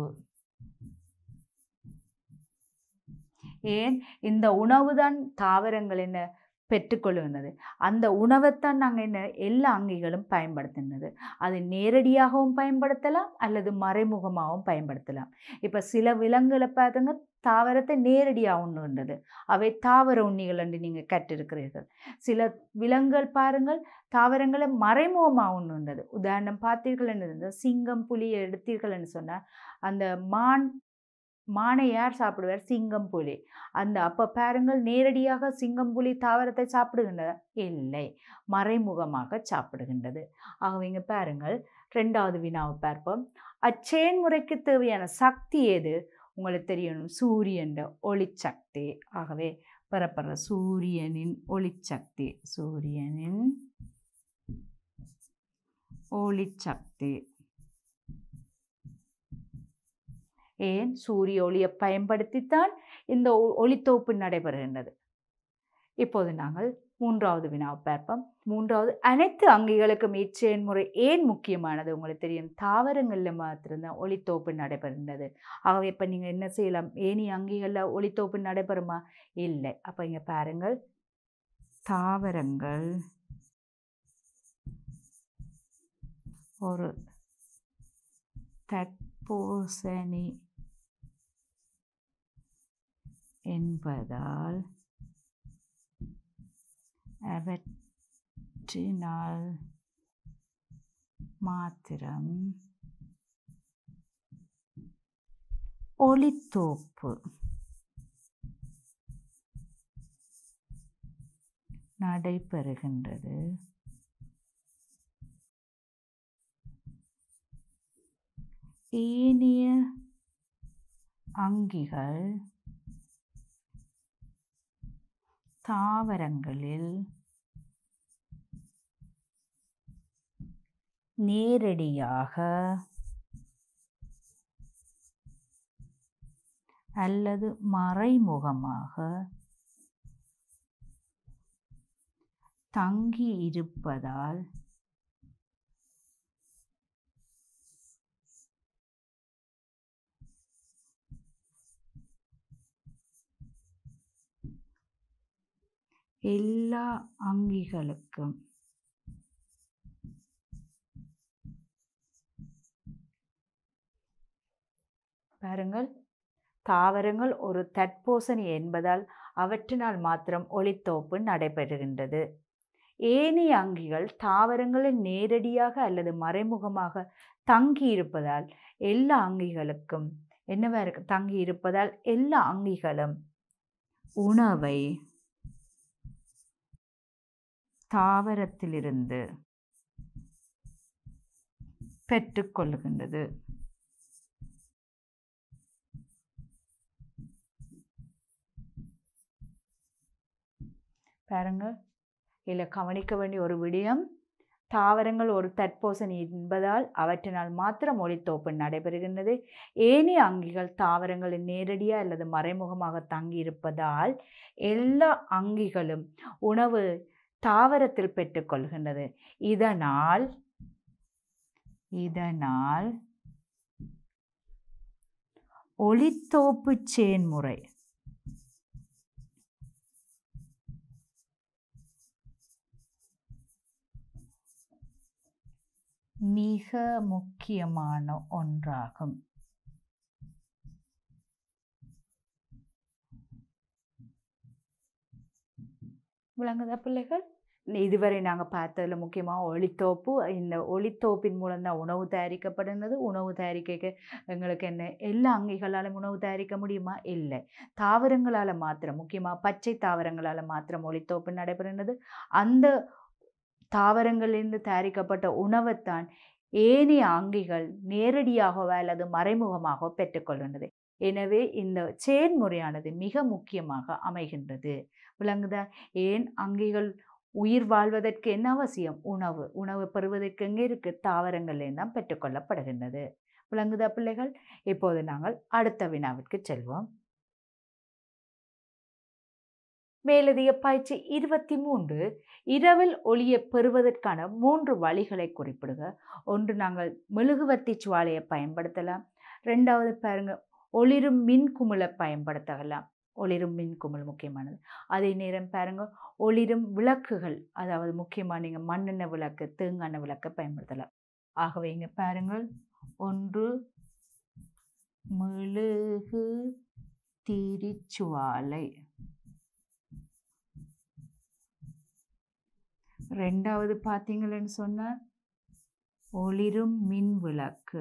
ஏன் இந்த உணவு தான் தாவரங்கள் என்ன பெற்றுக்கொள்ளுகின்றது அந்த உணவைத்தான் நாங்கள் என்ன எல்லா அங்கிகளும் பயன்படுத்துகின்றது அது நேரடியாகவும் பயன்படுத்தலாம் அல்லது மறைமுகமாகவும் பயன்படுத்தலாம் இப்போ சில விலங்குகளை பார்த்துங்க தாவரத்தை நேரடியாக உண்ணுகின்றது அவை தாவர உண்ணிகள் என்று நீங்கள் கற்றிருக்கிறீர்கள் சில விலங்குகள் பாருங்கள் தாவரங்களை மறைமுகமாக உண்ணுகின்றது உதாரணம் பார்த்தீர்கள் என்று சிங்கம் புலியை எடுத்தீர்கள் என்று சொன்னால் அந்த மான் மானை யார் சாப்பிடுவார் சிங்கம் புலி அந்த அப்போ பாருங்கள் நேரடியாக சிங்கம் புலி தாவரத்தை சாப்பிடுகின்றதா இல்லை மறைமுகமாக சாப்பிடுகின்றது ஆகவே இங்கே பாருங்கள் ரெண்டாவது வினாவை பார்ப்போம் அச்செயன்முறைக்கு தேவையான சக்தி எது உங்களுக்கு தெரியணும் சூரியன் ஒளிச்சக்தி ஆகவே பெறப்படுற சூரியனின் ஒளிச்சக்தி சூரியனின் ஒளிச்சக்தி ஏன் சூரிய ஒளியை பயன்படுத்தித்தான் இந்த ஒளித்தோப்பு நடைபெறுகின்றது இப்போது நாங்கள் மூன்றாவது வினாவை பார்ப்போம் மூன்றாவது அனைத்து அங்கிகளுக்கும் இச்செயல்முறை ஏன் முக்கியமானது உங்களுக்கு தெரியும் தாவரங்களில் மாத்திரம்தான் ஒளித்தோப்பு நடைபெறுகின்றது ஆகவே இப்போ நீங்கள் என்ன செய்யலாம் ஏனி அங்கிகளில் ஒளித்தோப்பு நடைபெறுமா இல்லை அப்போ இங்கே பாருங்கள் தாவரங்கள் ஒரு தற்போசணி என்பதால் அவற்றினால் மாத்திரம் ஒளித்தோப்பு நடைபெறுகின்றது ஏனைய அங்கிகள் தாவரங்களில் நேரடியாக அல்லது மறைமுகமாக தங்கி இருப்பதால் எல்லா அங்கிகளுக்கும் பாருங்கள் தாவரங்கள் ஒரு தட்போசனி என்பதால் அவற்றினால் மாத்திரம் ஒளித்தோப்பு நடைபெறுகின்றது ஏனைய அங்கிகள் தாவரங்களில் நேரடியாக அல்லது மறைமுகமாக தங்கி இருப்பதால் எல்லா அங்கிகளுக்கும் என்னவா இருக்கு தங்கி இருப்பதால் எல்லா அங்கிகளும் உணவை தாவரத்திலிருந்து பெற்றுக்கொள்கின்றது பாருங்க இதில் கவனிக்க வேண்டிய ஒரு விடயம் தாவரங்கள் ஒரு தட்போசனி என்பதால் அவற்றினால் மாத்திரம் ஒளித்தோப்பு நடைபெறுகின்றது ஏனைய அங்கிகள் தாவரங்களில் நேரடியாக அல்லது மறைமுகமாக தங்கியிருப்பதால் எல்லா அங்கிகளும் உணவு தாவரத்தில் பெற்றுக்கொள்கின்றது இதனால் இதனால் ஒளித்தோப்பு செயன்முறை மிக முக்கியமான ஒன்றாகும் விளங்குதா பிள்ளைகள் இதுவரை நாங்கள் பார்த்ததில் முக்கியமாக ஒளித்தோப்பு இந்த ஒளித்தோப்பின் மூலம் தான் உணவு தயாரிக்கப்படுகிறது உணவு தயாரிக்க எங்களுக்கு என்ன எல்லா அங்கிகளாலும் உணவு தயாரிக்க முடியுமா இல்லை தாவரங்களால் மாத்திரம் முக்கியமாக பச்சை தாவரங்களால் மாத்திரம் ஒளித்தோப்பு நடைபெறுகிறது அந்த தாவரங்களிலிருந்து தயாரிக்கப்பட்ட உணவைத்தான் ஏனைய அங்கிகள் நேரடியாகவோ அல்லது மறைமுகமாக பெற்றுக்கொள்கின்றது எனவே இந்த செயன்முறையானது மிக முக்கியமாக அமைகின்றது விளங்குதா ஏன் அங்கிகள் உயிர் வாழ்வதற்கு என்ன அவசியம் உணவு உணவு பெறுவதற்கு எங்கே இருக்கு தாவரங்கள்லேருந்து தான் பெற்றுக்கொள்ளப்படுகின்றது விளங்குதா பிள்ளைகள் இப்போது நாங்கள் அடுத்த வினாவிற்கு செல்வோம் மேலதிக பயிற்சி இருபத்தி மூன்று இரவில் ஒளியை பெறுவதற்கான மூன்று வழிகளை குறிப்பிடுக ஒன்று நாங்கள் மெழுகுவர்த்தி சுவாலையை பயன்படுத்தலாம் ரெண்டாவது பாருங்க ஒளிரும் மின் குமிழை பயன்படுத்தலாம் ஒளிரும் மின் குமிழ் முக்கியமானது அதே நேரம் பாருங்க ஒளிரும் விளக்குகள் அதாவது முக்கியமாக நீங்கள் மண்ணெண்ணெய் விளக்கு தேங்காய் விளக்கை பயன்படுத்தலாம் ஆகவே இங்கே பாருங்கள் ஒன்று மெழுகு திரிச்சுவாலை ரெண்டாவது பார்த்தீங்களன்னு சொன்னால் ஒளிரும் மின் விளக்கு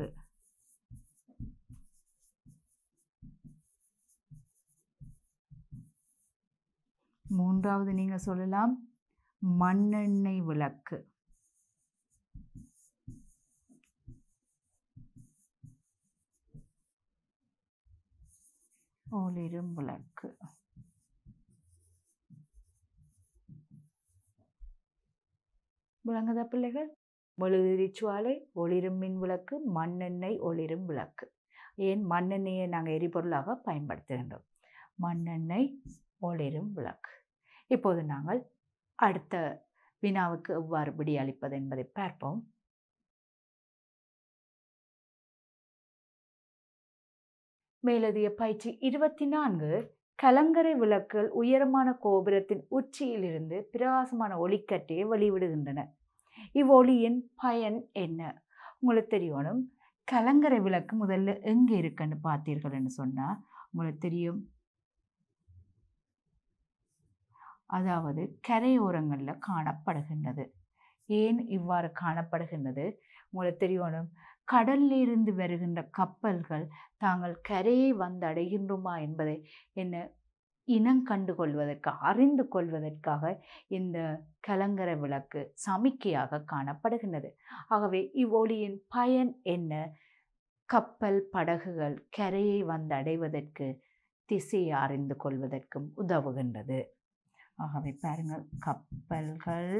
மூன்றாவது நீங்கள் சொல்லலாம் மண்ணெண்ணெய் விளக்கு ஒளிரும் விளக்கு விளங்குதா பிள்ளைகள் மெழுகுதிரிச்சுவாலை ஒளிரும் மின் விளக்கு மண்ணெண்ணெய் ஒளிரும் விளக்கு ஏன் மண்ணெண்ணெயை நாங்கள் எரிபொருளாக பயன்படுத்துகின்றோம் மண்ணெண்ணெய் ஒளிரும் விளக்கு இப்போது நாங்கள் அடுத்த வினாவுக்கு எவ்வாறு விடியளிப்பது என்பதை பார்ப்போம் மேலதிக பயிற்சி இருபத்தி நான்கு கலங்கரை விளக்குகள் உயரமான கோபுரத்தின் உச்சியிலிருந்து பிரகாசமான ஒளிக்கட்டையை வெளிவிடுகின்றன இவ்வொளியின் பயன் என்ன உங்களுக்கு தெரியணும் கலங்கரை விளக்கு முதல்ல எங்கே இருக்குன்னு பார்த்தீர்கள்னு சொன்னால் உங்களுக்கு தெரியும் அதாவது கரையோரங்களில் காணப்படுகின்றது ஏன் இவ்வாறு காணப்படுகின்றது உங்களுக்கு தெரியணும் கடல்லிருந்து வருகின்ற கப்பல்கள் தாங்கள் கரையை வந்து அடைகின்றோமா என்பதை என்ன இனம் கண்டு கொள்வதற்கு அறிந்து கொள்வதற்காக இந்த கலங்கர விளக்கு சமிக்கையாக காணப்படுகின்றது ஆகவே இவ்வொளியின் பயன் என்ன கப்பல் படகுகள் கரையை வந்து அடைவதற்கு திசையை அறிந்து கொள்வதற்கும் உதவுகின்றது ஆகவே பாருங்கள் கப்பல்கள்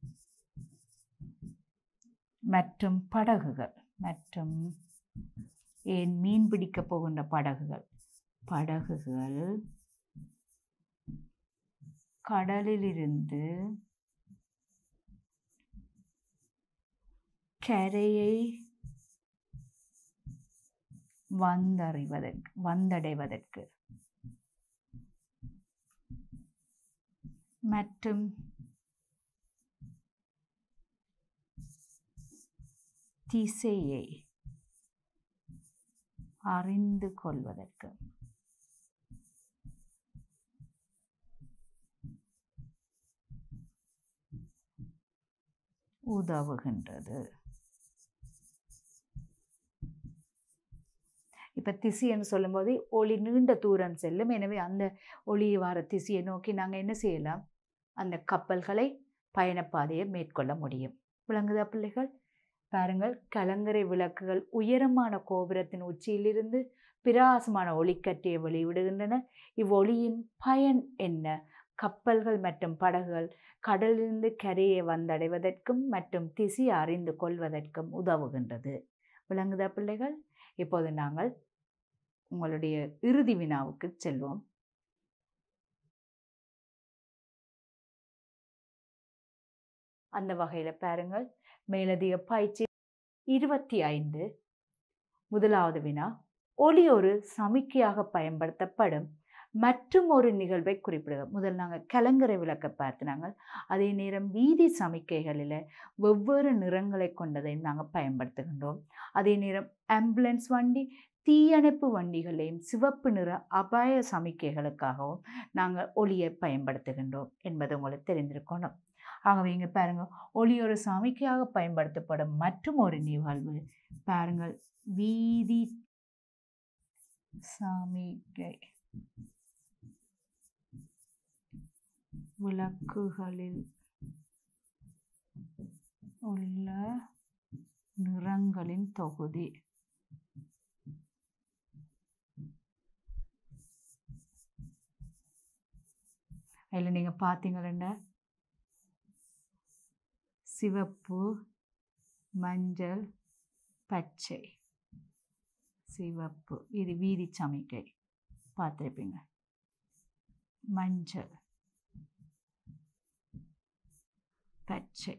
மற்றும் படகுகள் மற்றும் ஏன் மீன் பிடிக்க போகின்ற படகுகள் படகுகள் கடலிலிருந்து கரையை வந்தறிவதற்கு வந்தடைவதற்கு மற்றும் திசையை அறிந்து கொள்வதற்கு உதவுகின்றது இப்போ திசைன்னு சொல்லும்போது ஒளி நீண்ட தூரம் செல்லும் எனவே அந்த ஒளி வர திசையை நோக்கி நாங்கள் என்ன செய்யலாம் அந்த கப்பல்களை பயணப்பாதையை மேற்கொள்ள முடியும் விளங்குதா பிள்ளைகள் பாருங்கள் கலங்கரை விளக்குகள் உயரமான கோபுரத்தின் உச்சியிலிருந்து பிரகாசமான ஒளிக்கட்டியை வெளிவிடுகின்றன இவ்வொளியின் பயன் என்ன கப்பல்கள் மற்றும் படகுகள் கடலிலிருந்து கரையை வந்தடைவதற்கும் மற்றும் திசை அறிந்து கொள்வதற்கும் உதவுகின்றது விளங்குதா பிள்ளைகள் இப்போது நாங்கள் உங்களுடைய இறுதி வினாவுக்கு செல்வோம் அந்த வகையில் பாருங்கள் மேலதிக பயிற்சி இருபத்தி ஐந்து முதலாவது வினா ஒளி ஒரு சமிக்கையாக பயன்படுத்தப்படும் மற்றும் ஒரு நிகழ்வை குறிப்பிடுக முதல் நாங்கள் கலங்கரை விளக்க பார்த்தினாங்க அதே நேரம் வீதி சமிக்கைகளில் வெவ்வேறு நிறங்களை கொண்டதை நாங்கள் பயன்படுத்துகின்றோம் அதே நேரம் ஆம்புலன்ஸ் வண்டி தீயணைப்பு வண்டிகளையும் சிவப்பு நிற அபாய சமிக்கைகளுக்காகவும் நாங்கள் ஒளியை பயன்படுத்துகின்றோம் என்பது உங்களுக்கு தெரிந்திருக்கணும் ஆகவே இங்கே பாருங்கள் ஒளி ஒரு சமிக்கையாக பயன்படுத்தப்படும் மற்றும் ஒரு நிகழ்வு பாருங்கள் வீதி சமிக்கை விளக்குகளில் உள்ள நிறங்களின் தொகுதி அதில் நீங்கள் பார்த்தீங்கன்னா சிவப்பு மஞ்சள் பச்சை சிவப்பு இது வீதி சமிக்கை பார்த்துருப்பீங்க மஞ்சள் பச்சை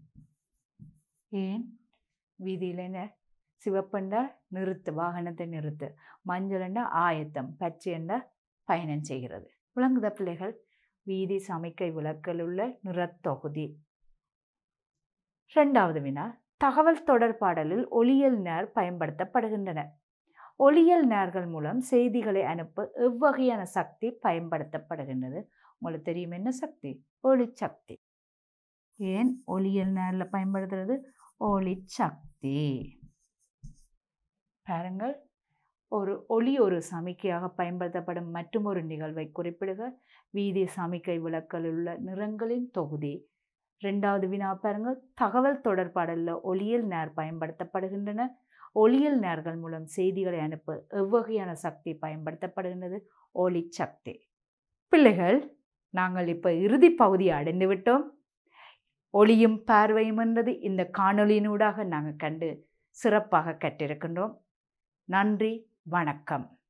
ஏன் வீதியில் என்ன சிவப்புண்டா நிறுத்து வாகனத்தை நிறுத்து மஞ்சள்ண்டா ஆயத்தம் பச்சைண்டா பயணம் செய்கிறது விளங்குத பிள்ளைகள் வீதி சமிக்கை விளக்கில் உள்ள நிறத்தொகுதி ரெண்டாவது வினா தகவல் தொடர்பாடலில் ஒளியல் நேர் பயன்படுத்தப்படுகின்றன ஒளியல் நேர்கள் மூலம் செய்திகளை அனுப்ப எவ்வகையான சக்தி பயன்படுத்தப்படுகின்றது உங்களுக்கு தெரியும் என்ன சக்தி ஒளி சக்தி ஏன் ஒளியல் நேரில் பயன்படுத்துறது ஒளி சக்தி பாருங்கள் ஒரு ஒளி ஒரு சமிக்கையாக பயன்படுத்தப்படும் மற்றும் ஒரு நிகழ்வை குறிப்பிடுக வீதி சமிக்கை விளக்கில் உள்ள நிறங்களின் தொகுதி ரெண்டாவது வினா பாருங்கள் தகவல் தொடர்பாடலில் ஒளியல் நேர் பயன்படுத்தப்படுகின்றன ஒளியல் நேர்கள் மூலம் செய்திகளை அனுப்ப எவ்வகையான சக்தி பயன்படுத்தப்படுகின்றது ஒளி சக்தி பிள்ளைகள் நாங்கள் இப்போ இறுதி பகுதியை அடைந்து விட்டோம் ஒளியும் பார்வையும் என்றது இந்த காணொளியினூடாக நாங்கள் கண்டு சிறப்பாக கற்றிருக்கின்றோம் நன்றி வணக்கம்